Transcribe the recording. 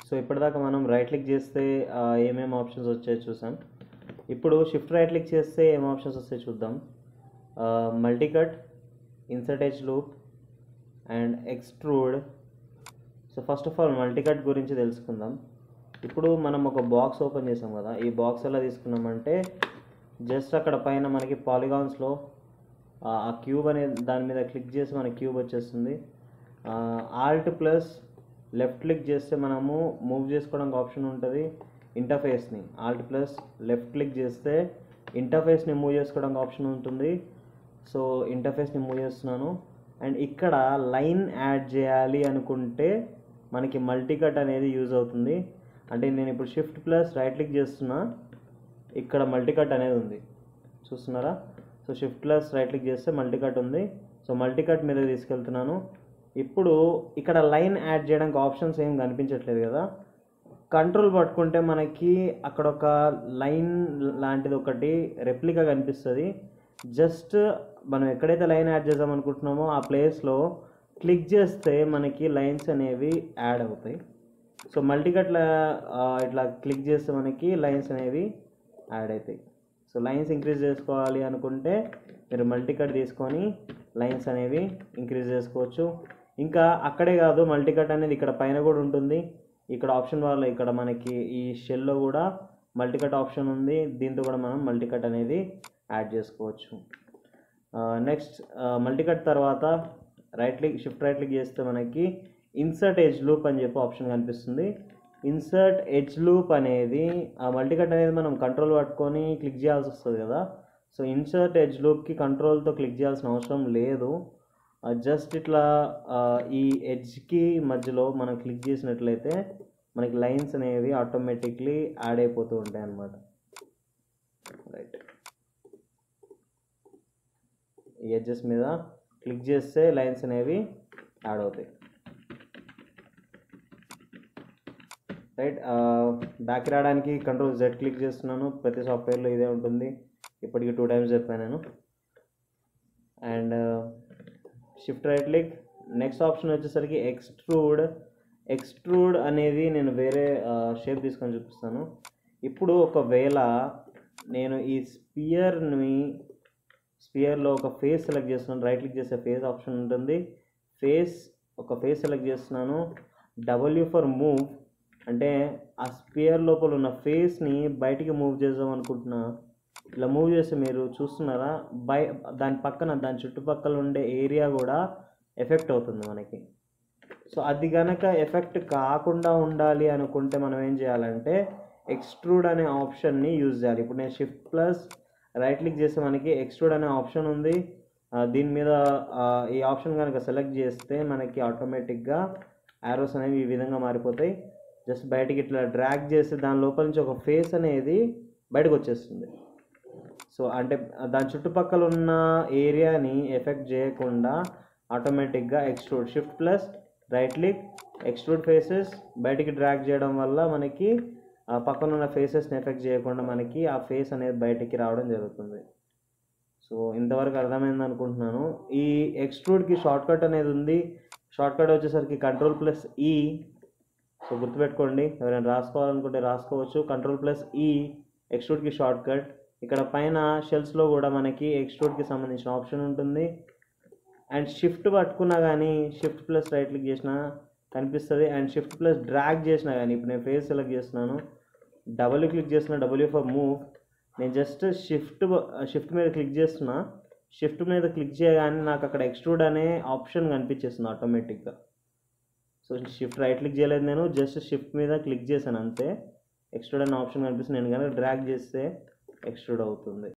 so ఇప్పటిదాకా మనం right click చేస్తే ఆ, ఏమేమి ఆప్షన్స్ వచ్చాయో చూసాం ఇప్పుడు షిఫ్ట్ రైట్ క్లిక్ చేస్తే ఏం ఆప్షన్స్ వస్తాయో చూద్దాం multi cut insert edge loop and extrude so first of all multi cut గురించి తెలుసుకుందాం ఇప్పుడు మనం ఒక బాక్స్ ఓపెన్ చేసాం కదా ఈ బాక్స్ ఎలా తీసుకున్నామంటే జస్ట్ అక్కడ పైన మనకి పాలిగాన్స్లో ఆ క్యూబ్ అనే దాని మీద క్లిక్ చేసి మన క్యూబ్ వచ్చేస్తుంది ఆల్ట్ ప్లస్ లెఫ్ట్ క్లిక్ చేస్తే మనము మూవ్ చేసుకోవడానికి ఆప్షన్ ఉంటుంది ఇంటర్ఫేస్ని ఆల్ట్ ప్లస్ లెఫ్ట్ క్లిక్ చేస్తే ఇంటర్ఫేస్ని మూవ్ చేసుకోవడానికి ఆప్షన్ ఉంటుంది సో ఇంటర్ఫేస్ని మూవ్ చేస్తున్నాను అండ్ ఇక్కడ లైన్ యాడ్ చేయాలి అనుకుంటే మనకి మల్టీ కట్ అనేది యూజ్ అవుతుంది అంటే నేను ఇప్పుడు షిఫ్ట్ ప్లస్ రైట్ క్లిక్ చేస్తున్నా ఇక్కడ మల్టీ కట్ అనేది ఉంది చూస్తున్నారా so shift plus right click చేస్తే మల్టీ కట్ ఉంది సో మల్టీ కట్ మీద తీసుకెళ్తున్నాను ఇప్పుడు ఇక్కడ లైన్ యాడ్ చేయడానికి ఆప్షన్స్ ఏం కనిపించట్లేదు కదా కంట్రోల్ పట్టుకుంటే మనకి అక్కడ ఒక లైన్ లాంటిది ఒకటి రెప్లికా కనిపిస్తుంది జస్ట్ మనం ఎక్కడైతే లైన్ యాడ్ చేద్దాం అనుకుంటున్నామో ఆ ప్లేస్లో క్లిక్ చేస్తే మనకి లైన్స్ అనేవి యాడ్ అవుతాయి సో మల్టీకట్ల ఇట్లా క్లిక్ చేస్తే మనకి లైన్స్ అనేవి యాడ్ అవుతాయి సో లైన్స్ ఇంక్రీజ్ చేసుకోవాలి అనుకుంటే మీరు మల్టీకట్ తీసుకొని లైన్స్ అనేవి ఇంక్రీజ్ చేసుకోవచ్చు ఇంకా అక్కడే కాదు మల్టీకట్ అనేది ఇక్కడ పైన కూడా ఉంటుంది ఇక్కడ ఆప్షన్ వల్ల ఇక్కడ మనకి ఈ షెల్లో కూడా మల్టీకట్ ఆప్షన్ ఉంది దీంతో కూడా మనం మల్టీకట్ అనేది యాడ్ చేసుకోవచ్చు నెక్స్ట్ మల్టీకట్ తర్వాత right click shift right click చేస్తే మనకి ఇన్సర్ట్ ఎడ్జ్ లూప్ అని చెప్పి ఆప్షన్ కనిపిస్తుంది ఇన్సర్ట్ ఎడ్జ్ లూప్ అనేది ఆ మల్టీకట్ అనేది మనం కంట్రోల్ పట్టుకొని క్లిక్ చేయాల్సి వస్తుంది కదా సో ఇన్సర్ట్ ఎడ్జ్ లూప్కి కంట్రోల్తో క్లిక్ చేయాల్సిన అవసరం లేదు జస్ట్ ఇట్లా ఆ, ఈ ఎడ్జ్కి మధ్యలో మనం క్లిక్ చేసినట్లయితే మనకి లైన్స్ అనేవి ఆటోమేటిక్లీ యాడ్ అయిపోతూ ఉంటాయి అన్నమాట రైట్ ఈ ఎడ్జెస్ మీద క్లిక్ చేస్తే లైన్స్ అనేవి యాడ్ అవుతాయి రైట్ బ్యాక్ రావడానికి కంట్రోల్ జెడ్ క్లిక్ చేస్తున్నాను ప్రతి సాఫ్ట్వేర్లో ఇదే ఉంటుంది ఇప్పటికి టూ టైమ్స్ చెప్పాను నేను and shift right click next option వచ్చేసరికి ఎక్స్ట్రూడ్ ఎక్స్ట్రూడ్ అనేది నేను వేరే షేప్ తీసుకొని చూపిస్తాను ఇప్పుడు ఒకవేళ నేను ఈ స్పియర్ని స్పియర్లో ఒక ఫేస్ సెలెక్ట్ చేస్తున్నాను రైట్ క్లిక్ చేసే ఫేస్ ఆప్షన్ ఉంటుంది ఫేస్ ఒక ఫేస్ సెలెక్ట్ చేస్తున్నాను డబ్ల్యూ ఫర్ మూవ్ అంటే ఆ స్పియర్ లోపల ఉన్న ఫేస్ని బయటికి మూవ్ చేద్దాం అనుకుంటున్నా ఇట్లా మూవ్ చేస్తే మీరు చూస్తున్నారా బై దాని పక్కన దాని చుట్టుపక్కల ఉండే ఏరియా కూడా ఎఫెక్ట్ అవుతుంది మనకి సో అది గనక ఎఫెక్ట్ కాకుండా ఉండాలి అనుకుంటే మనం ఏం చేయాలంటే ఎక్స్ట్రూడ్ అనే ఆప్షన్ని యూజ్ చేయాలి ఇప్పుడు నేను షిఫ్ట్ ప్లస్ రైట్ క్లిక్ చేస్తే మనకి ఎక్స్ట్రూడ్ అనే ఆప్షన్ ఉంది ఆ, దీని మీద ఆ, ఈ ఆప్షన్ కనుక సెలెక్ట్ చేస్తే మనకి ఆటోమేటిక్గా యారోస్ అనేవి ఈ విధంగా మారిపోతాయి జస్ట్ బయటికి ఇట్లా డ్రాగ్ చేస్తే దాని లోపల నుంచి ఒక ఫేస్ అనేది బయటకు వచ్చేస్తుంది సో అంటే దాని చుట్టుపక్కల ఉన్న ఏరియాని ఎఫెక్ట్ చేయకుండా ఆటోమేటిక్గా extrude shift plus right click extrude faces బయటికి డ్రాగ్ చేయడం వల్ల మనకి ఆ పక్కన ఉన్న ఫేసెస్ని ఎఫెక్ట్ చేయకుండా మనకి ఆ ఫేస్ అనేది బయటికి రావడం జరుగుతుంది సో ఇంతవరకు అర్థమైంది అనుకుంటున్నాను ఈ ఎక్స్ట్రూడ్కి షార్ట్ కట్ అనేది ఉంది షార్ట్ కట్ వచ్చేసరికి కంట్రోల్ ప్లస్ ఈ సో గుర్తుపెట్టుకోండి ఎవరైనా రాసుకోవాలనుకుంటే రాసుకోవచ్చు కంట్రోల్ ప్లస్ ఈ ఎక్స్ట్రూడ్కి షార్ట్ కట్ ఇక్కడ పైన షెల్స్లో కూడా మనకి ఎక్స్ట్రూడ్కి సంబంధించిన ఆప్షన్ ఉంటుంది అండ్ షిఫ్ట్ పట్టుకున్నా కానీ షిఫ్ట్ ప్లస్ రైట్ క్లిక్ చేసినా కనిపిస్తుంది అండ్ షిఫ్ట్ ప్లస్ డ్రాగ్ చేసినా కానీ ఇప్పుడు నేను ఫేస్ సెలెక్ట్ చేస్తున్నాను డబ్ల్యూ క్లిక్ చేస్తున్నా డబ్ల్యూ ఫర్ మూవ్ నేను జస్ట్ షిఫ్ట్ షిఫ్ట్ మీద క్లిక్ చేస్తున్నా షిఫ్ట్ మీద క్లిక్ చేయగానే నాకు అక్కడ ఎక్స్ట్రూడ్ అనే ఆప్షన్ కనిపించేస్తుంది ఆటోమేటిక్గా సో షిఫ్ట్ రైట్ క్లిక్ చేయలేదు నేను జస్ట్ షిఫ్ట్ మీద క్లిక్ చేశాను అంతే ఎక్స్ట్రూడ్ అనే ఆప్షన్ కనిపిస్తుంది నేను కనుక డ్రాగ్ చేస్తే ఎక్స్ట్రూడ్ అవుతుంది